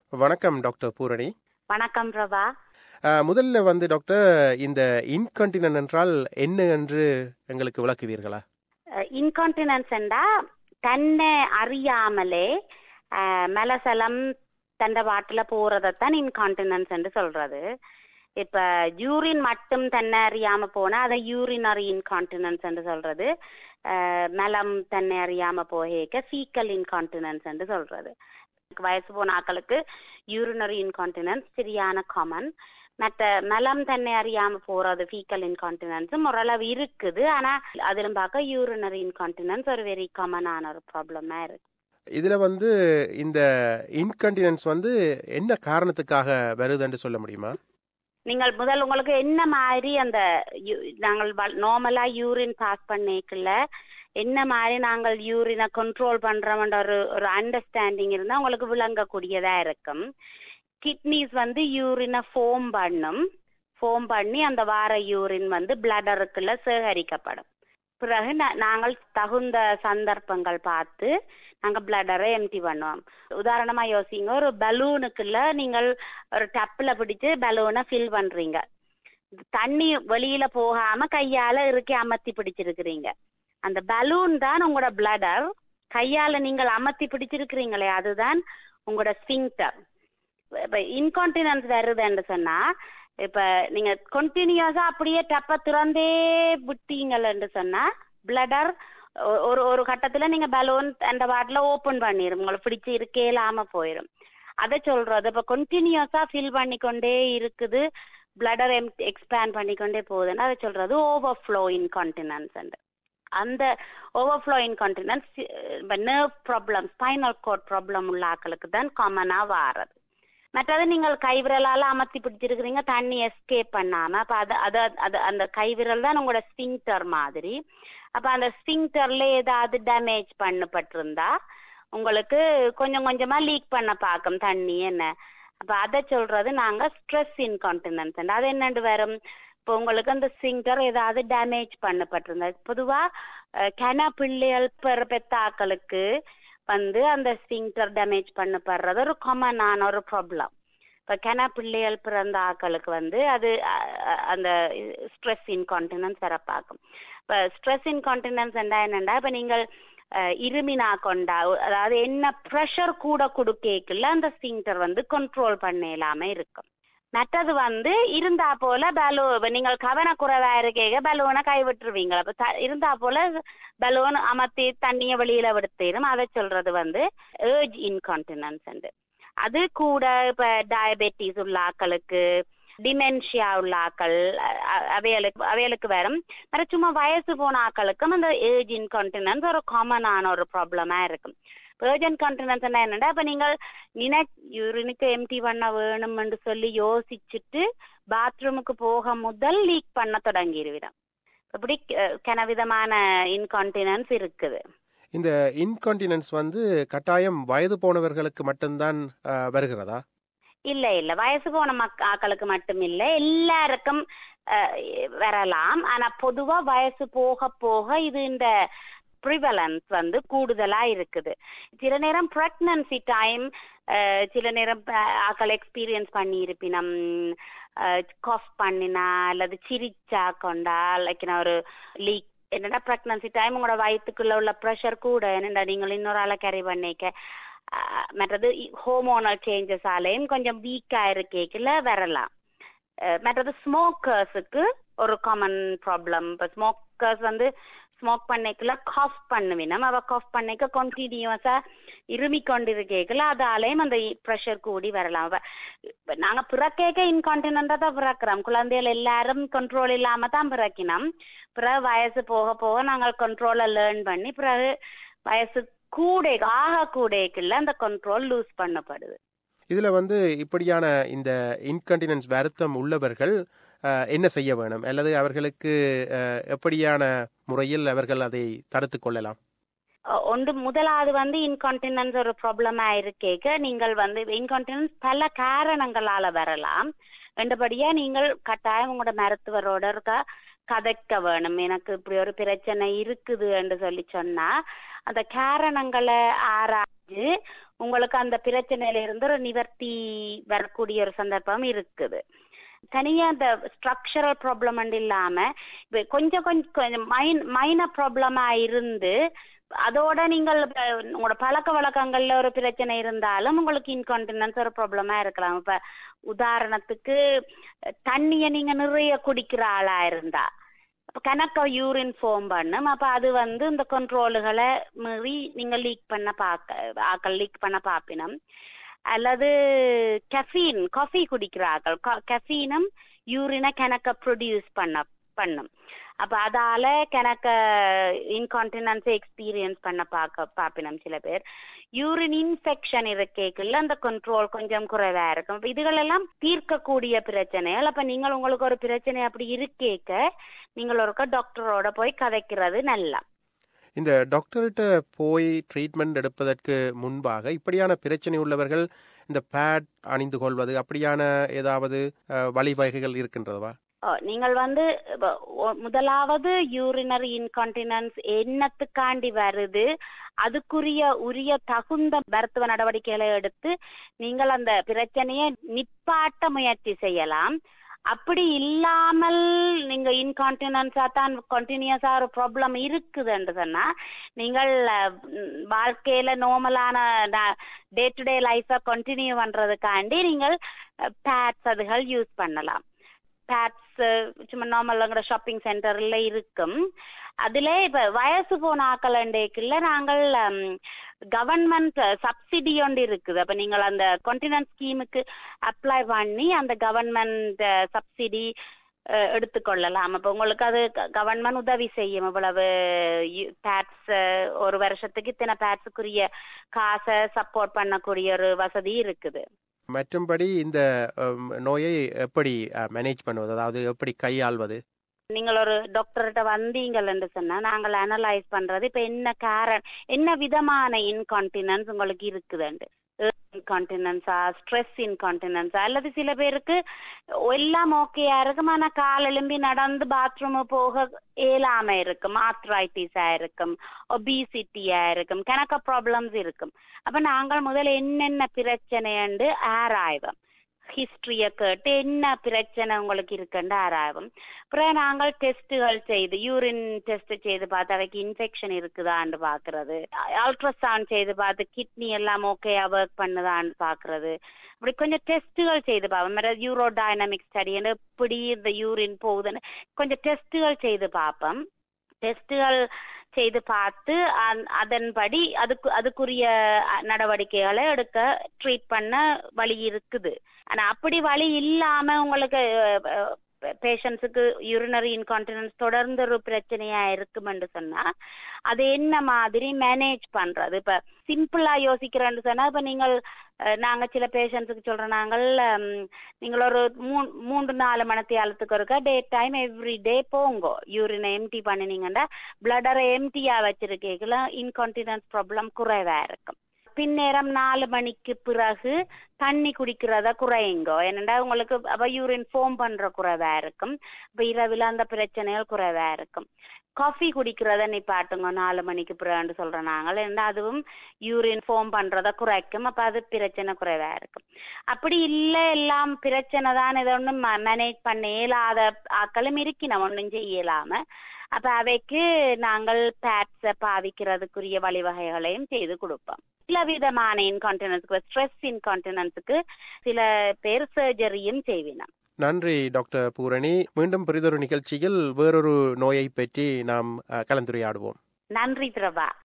வணக்கம் டாக்டர் பூரணி வணக்கம் பிரபா அஹ், முதல்ல வந்து டாக்டர் இந்த இன்கண்டினன் என்றால் என்ன என்று எங்களுக்கு விளக்குவீர்களா இன்கான்டினன்ஸ் என்றா தன்னை அறியாமலே அஹ், மலசலம் தண்ட வாட்டுல போறதைத்தான் இன்கான்டினன்ஸ் என்று சொல்றது இப்ப யூரின் மட்டும் தன்னை அறியாம போனா அதை யூரினரி இன்கான்டினன்ஸ் என்று சொல்றது அஹ், மலம் தன்னை அறியாம போக ஃபீக்கல் இன்கான்டினன்ஸ் என்று சொல்றது வயசு போன ஆக்களுக்கு யூரினரி இன்கான்டினன்ஸ் சரியான காமன் மற்ற மலம் தன்னை அறியாம போறது ஃபீக்கல் இன்கான்டினன்ஸும் ஓரளவு இருக்குது ஆனா அதிலும் பார்க்க யூரினரி இன்கான்டினன்ஸ் ஒரு வெரி காமனான ஒரு ப்ராப்ளமா இருக்கு இதுல வந்து இந்த இன்கண்டினன்ஸ் வந்து என்ன காரணத்துக்காக வருதுன்னு சொல்ல முடியுமா நீங்கள் முதல் உங்களுக்கு என்ன மாதிரி அந்த யூ- நாங்கள் நார்மலா யூரின் பாஸ் பண்ணிக்கல என்ன மாதிரி நாங்கள் யூரினை கண்ட்ரோல் பண்றோம்ன்ற ஒரு ஒரு அண்டர்ஸ்டாண்டிங் இருந்தா உங்களுக்கு விளங்கக்கூடியதா இருக்கும் கிட்னிஸ் வந்து யூரினை ஃபோம் பண்ணும் ஃபோம் பண்ணி அந்த வார யூரின் வந்து பிளடருக்குள்ள சேகரிக்கப்படும் பிறகு நா- நாங்கள் தகுந்த சந்தர்ப்பங்கள் பார்த்து நாங்க பிளடரை எம்டி பண்ணுவோம் உதாரணமா யோசிங்க ஒரு பலூனுக்குள்ள நீங்கள் ஒரு டப்ல பிடிச்சு பலூனை ஃபில் பண்றீங்க தண்ணி வெளியில போகாம கையால இறுக்கி அமர்த்தி பிடிச்சிருக்கிறீங்க அந்த பலூன் தான் உங்களோட பிளடர் கையால நீங்கள் அமர்த்தி பிடிச்சிருக்கிறீங்களே அதுதான் உங்களோட ஸ்பிங்டர் இப்ப இன்கான்டினன்ஸ் வருதுன்னு சொன்னா இப்ப நீங்க கண்டினியூஸா அப்படியே டப்ப திறந்தே விட்டீங்கன்னு சொன்னா பிளடர் ஒரு ஒரு கட்டத்துல நீங்க பலூன் அந்த வாட்டில ஓபன் பண்ணிரும் உங்களை பிடிச்சு இருக்கே இல்லாம போயிரும் அதை சொல்றது இப்ப கண்டினியூஸா ஃபில் பண்ணிக்கொண்டே இருக்குது பிளடர் எக்ஸ்பேண்ட் பண்ணிக்கொண்டே போகுதுன்னு அதை சொல்றது ஓவர்ஃப்ளோ இன்கான்டினன்ஸ் அந்த ஓவர்ஃப்ளோ இன்கான்டினன்ஸ் இப்ப nerve problem spinal cord problem உள்ள ஆக்களுக்கு தான் காமனா வாரது மற்றது நீங்கள் கைவிரலால அமர்த்தி பிடிச்சிருக்கிறீங்க தண்ணி எஸ்கேப் பண்ணாம அப்ப அது அது அது அந்த கைவிரல் தான் உங்களோட ஸ்பிங்டர் மாதிரி அப்ப அந்த ஸ்பிங்டர்ல ஏதாவது டேமேஜ் பண்ணப்பட்டிருந்தா உங்களுக்கு கொஞ்சம் கொஞ்சமா லீக் பண்ண பார்க்கும் தண்ணி என்ன அப்ப அதை சொல்றது நாங்க ஸ்ட்ரெஸ் இன்கான்டினன்ஸ் அது என்னண்டு வரும் இப்போ உங்களுக்கு அந்த ஸ்பிங்டர் ஏதாவது டேமேஜ் பண்ணப்பட்டிருந்தா பொதுவா அஹ், கன பிள்ளைகள் பெற பெத்த ஆக்களுக்கு வந்து அந்த ஸ்பிங்டர் டேமேஜ் பண்ணப்படுறது ஒரு காமனான ஒரு ப்ராப்ளம் இப்ப கன பிள்ளைகள் பிறந்த ஆக்களுக்கு வந்து அது அஹ், அஹ், அந்த ஸ்ட்ரெஸ் இன்கான்டினன்ஸ் வர பார்க்கும் இப்ப ஸ்ட்ரெஸ் இன்கான்டினன்ஸ் என்னண்டா இப்ப நீங்கள் அஹ், இருமினா கொண்டா அதாவது என்ன ப்ரெஷர் கூட கொடுக்கல அந்த ஸ்பிங்டர் வந்து கண்ட்ரோல் பண்ண இல்லாம இருக்கும் மற்றது வந்து இருந்தா போல பலூ நீங்கள் கவனக்குறைவா இருக்கீங்க பலூனை கைவிட்டுருவீங்க அப்ப த- இருந்தா போல பலூன் அமர்த்தி தண்ணிய வெளியில விடுத்திடும் அதை சொல்றது வந்து ஏர்ஜ் இன்கான்டினன்ஸ் அது கூட இப்ப டயபெட்டிஸ் உள்ள ஆக்களுக்கு டிமென்ஷியா உள்ள ஆக்கள் அ- அ- அவைகளுக்கு அவைகளுக்கு வரும் வேற சும்மா வயசு போன ஆக்களுக்கும் அந்த ஏஜ் இன்கான்டினன்ஸ் ஒரு காமனான ஒரு ப்ராப்ளமா இருக்கும் ஏர்ஜ் இன்கான்டினன்ஸ் என்னன்னா இப்ப நீங்கள் நினை யூரினுக்கு எம்டி பண்ண வேணும்னு சொல்லி யோசிச்சுட்டு பாத்ரூமுக்கு போக முதல் லீக் பண்ண தொடங்கிடுவிடும் இப்படி அஹ், கனவிதமான இன்கான்டினன்ஸ் இருக்குது இந்த இன்கான்டினன்ஸ் வந்து கட்டாயம் வயது போனவர்களுக்கு மட்டும்தான் அஹ், வருகிறதா இல்ல இல்ல வயசு போன மக் ஆக்களுக்கு மட்டும் இல்ல எல்லாருக்கும் அஹ், வரலாம் ஆனா பொதுவா வயசு போக போக இது இந்த ப்ரிவலன்ஸ் வந்து கூடுதலா இருக்குது சில நேரம் பிரெக்னன்சி டைம் சில நேரம் ப- ஆக்கள் எக்ஸ்பீரியன்ஸ் பண்ணி இருப்பினம் காஃப் பண்ணினா அல்லது சிரிச்சா கொண்டா லைக் ஒரு லீக் என்னடா பிரெக்னன்சி டைம் உங்களோட வயிற்றுக்குள்ள உள்ள ப்ரெஷர் கூட என்னடா நீங்கள் இன்னொரு ஆளை கேரி பண்ணிக்க அஹ், மற்றது ஹோமோனல் சேஞ்சஸ் ஆலையும் கொஞ்சம் வீக்கா இருக்கேக்கல வரலாம் அஹ், மற்றது ஸ்மோக்கர்ஸுக்கு ஒரு காமன் ப்ராப்ளம் இப்போ ஸ்மோக்கர்ஸ் வந்து ஸ்மோக் பண்ணிக்கல காஃப் பண்ணுவினம் அவ காஃப் பண்ணிக்க கண்டினியூஸா இருமி கொண்டிருக்கேக்கல அதாலேயும் அந்த ப்ரெஷர் கூடி வரலாம் அவ இப்ப நாங்க பிறக்கேக்க இன்கான்டினண்டா தான் பிறக்கிறோம் குழந்தைகள் எல்லாரும் கண்ட்ரோல் இல்லாம தான் பிறக்கினோம் பிறகு வயசு போக போக நாங்கள் கண்ட்ரோலை லேர்ன் பண்ணி பிறகு வயசு கூட ஆக கூடக்குள்ள அந்த கண்ட்ரோல் லூஸ் பண்ணப்படுது இதுல வந்து இப்படியான இந்த இன்கண்டினன்ஸ் வருத்தம் உள்ளவர்கள் அஹ், என்ன செய்ய வேணும் அல்லது அவர்களுக்கு அஹ், எப்படியான முறையில் அவர்கள் அதை தடுத்து கொள்ளலாம் அஹ் ஒன்று முதலாவது வந்து இன்கான்டினன்ஸ் ஒரு ப்ராப்ளமா இருக்கேக்க நீங்கள் வந்து இன்கான்டினன்ஸ் பல காரணங்களால வரலாம் ரெண்டுபடியா நீங்கள் கட்டாயம் உங்களோட மருத்துவரோட இருக்க கதைக்க வேணும் எனக்கு இப்படி ஒரு பிரச்சனை இருக்குது என்று சொல்லி சொன்னா அந்த காரணங்களை ஆராய்ஞ்சு உங்களுக்கு அந்த பிரச்சனையில இருந்து ஒரு நிவர்த்தி வரக்கூடிய ஒரு சந்தர்ப்பம் இருக்குது தனியா அந்த ஸ்ட்ரக்சரல் ப்ராப்ளம் இல்லாம இப்ப கொஞ்சம் கொஞ்சம் மைனர் ப்ராப்ளமா இருந்து அதோட நீங்கள் இப்ப உங்களோட பழக்க வழக்கங்கள்ல ஒரு பிரச்சனை இருந்தாலும் உங்களுக்கு இன்கான்டினன்ஸ் ஒரு ப்ராப்ளமா இருக்கலாம் இப்ப உதாரணத்துக்கு தண்ணிய நீங்க நிறைய குடிக்கிற ஆளா இருந்தா அப்ப கணக்க யூரின் ஃபார்ம் பண்ணும் அப்ப அது வந்து இந்த கண்ட்ரோலுகளை மீறி நீங்க லீக் பண்ண பார்க்க ஆக்கள் லீக் பண்ண பாப்பினம் அல்லது கெஃபீன் காஃபி குடிக்கிற ஆக்கள் கெஃபீனும் யூரினை கணக்க ப்ரொடியூஸ் பண்ண பண்ணும் அப்ப அதால கணக்க இன்கான்டினன்ஸ் எக்ஸ்பீரியன்ஸ் பண்ண பார்க்க பாப்பினம் சில பேர் யூரின் இன்ஃபெக்ஷன் இருக்கேக்குள்ள அந்த கண்ட்ரோல் கொஞ்சம் குறைவா இருக்கும் அப்ப இதுகளெல்லாம் தீர்க்கக்கூடிய பிரச்சனைகள் அப்ப நீங்கள் உங்களுக்கு ஒரு பிரச்சனை அப்படி இருக்கேக்க நீங்கள் ஒருக்க டாக்டரோட போய் கதைக்கிறது நல்லா இந்த டாக்டர்கிட்ட போய் ட்ரீட்மெண்ட் எடுப்பதற்கு முன்பாக இப்படியான பிரச்சனை உள்ளவர்கள் இந்த பேட் அணிந்து கொள்வது அப்படியான ஏதாவது வழிவகைகள் இருக்கின்றதவா நீங்கள் வந்து முதலாவது யூரினரி இன்கான்டினன்ஸ் என்னத்துக்காண்டி வருது அதுக்குரிய உரிய தகுந்த மருத்துவ நடவடிக்கைகளை எடுத்து நீங்கள் அந்த பிரச்சனையை நிப்பாட்ட முயற்சி செய்யலாம் அப்படி இல்லாமல் நீங்க இன்கான்டினன்ஸா தான் கண்டினியூஸா ஒரு ப்ராப்ளம் இருக்குதுன்னு சொன்னா நீங்கள் வாழ்க்கையில நார்மலான day to day life continue பண்றதுக்காண்டி நீங்கள் பேட்ஸ் அதுகள் யூஸ் பண்ணலாம் பேட்ஸ் சும்மா நார்மலாங்கிற ஷாப்பிங் சென்டர்ல இருக்கும் அதுல இப்ப வயசு போன ஆக்கலண்டேக்குள்ள நாங்கள் கவர்மெண்ட் சப்சிடி ஒன்று இருக்குது அப்ப நீங்கள் அந்த கான்டினன்ட் ஸ்கீமுக்கு அப்ளை பண்ணி அந்த கவர்மெண்ட் சப்சிடி எடுத்துக்கொள்ளலாம் அப்ப உங்களுக்கு அது கவர்மெண்ட் உதவி செய்யும் இவ்வளவு பேட்ஸ் ஒரு வருஷத்துக்கு இத்தனை பேட்ஸுக்குரிய காசை சப்போர்ட் பண்ணக்கூடிய ஒரு வசதி இருக்குது மற்றும்படி இந்த நோயை எப்படி மேனேஜ் பண்ணுவது அதாவது எப்படி கையாள்வது நீங்கள் ஒரு டாக்டர்கிட்ட வந்தீங்கள் என்று சொன்னா நாங்கள் அனலைஸ் பண்றது இப்ப என்ன காரணம் என்ன விதமான இன்கான்டினன்ஸ் உங்களுக்கு இருக்குதுண்டு இன்கான்டினன்ஸா ஸ்ட்ரெஸ் இன்கான்டினன்ஸா அல்லது சில பேருக்கு எல்லாம் ஓகேயா இருக்கும் ஆனா கால் எலும்பி நடந்து பாத்ரூம் போக இயலாம இருக்கும் ஆத்ரைட்டிஸா இருக்கும் ஒபிசிட்டியா இருக்கும் கணக்க ப்ராப்ளம்ஸ் இருக்கும் அப்ப நாங்கள் முதல்ல என்னென்ன பிரச்சனைண்டு ஆராய்வோம் ஹிஸ்டரிய கேட்டு என்ன பிரச்சனை உங்களுக்கு இருக்குன்னு ஆராயும் அப்புறம் நாங்கள் டெஸ்ட்டுகள் செய்து யூரின் டெஸ்ட் செய்து பார்த்து அவைக்கு இன்ஃபெக்ஷன் இருக்குதான்னு பாக்குறது அல்ட்ராசவுண்ட் செய்து பார்த்து கிட்னி எல்லாம் ஓகேயா ஒர்க் பண்ணுதான்னு பாக்குறது அப்படி கொஞ்சம் டெஸ்ட்டுகள் செய்து பார்ப்போம் யூரோ டைனமிக் ஸ்டடின்னு எப்படி இந்த யூரின் போகுதுன்னு கொஞ்சம் டெஸ்ட்டுகள் செய்து பார்ப்போம் டெஸ்ட்டுகள் செய்து பார்த்து அதன்படி அதுக்கு அதுக்குரிய நடவடிக்கைகளை எடுக்க ட்ரீட் பண்ண வழி இருக்குது ஆனா அப்படி வழி இல்லாம உங்களுக்கு பேஷண்ட்ஸுக்கு யூரினரி இன்கான்டினன்ஸ் தொடர்ந்து ஒரு பிரச்சனையா இருக்குமென்று சொன்னா அது என்ன மாதிரி மேனேஜ் பண்றது இப்ப சிம்பிளா யோசிக்கிறேன்னு சொன்னா இப்ப நீங்கள் நாங்க சில பேஷண்ட்ஸுக்கு சொல்றோம் நாங்கள் நீங்கள் ஒரு மூன்று நாலு மணத்தியாலத்துக்கு ஒருக்கா டே டைம் எவ்ரி டே போங்க யூரினை எம்டி பண்ணினீங்கன்னா பிளடரை எம்டியா வச்சிருக்கீங்கள இன்கான்டினன்ஸ் ப்ராப்ளம் குறைவா இருக்கும் பின்னேரம் நாலு மணிக்கு பிறகு தண்ணி குடிக்கிறத குறையுங்க ஏனண்டா உங்களுக்கு அப்ப யூரின் ஃபோம் பண்ற குறைவா இருக்கும் இப்ப இரவில் அந்த பிரச்சனைகள் குறைவா இருக்கும் காஃபி குடிக்கிறத நிப்பாட்டுங்க நாலு மணிக்கு பிறகு சொல்றோம் நாங்கள் ஏன்னா அதுவும் யூரின் ஃபோம் பண்றத குறைக்கும் அப்ப அது பிரச்சனை குறைவா இருக்கும் அப்படி இல்ல எல்லாம் பிரச்சனை தான் இதை ஒண்ணும் மேனேஜ் பண்ண இயலாத ஆக்களும் இருக்கணும் ஒன்றும் செய்யலாம அப்ப அவைக்கு நாங்கள் பேட்ஸ பாவிக்கிறதுக்குரிய வழிவகைகளையும் செய்து கொடுப்போம் சில விதமான இன்கான்டினன்ஸுக்கு ஸ்ட்ரெஸ் இன்கான்டினன்ஸுக்கு சில பேர் சர்ஜரியும் செய்வினோம் நன்றி டாக்டர் பூரணி மீண்டும் பெரிதொரு நிகழ்ச்சியில் வேறொரு நோயை பற்றி நாம் கலந்துரையாடுவோம் நன்றி பிரபா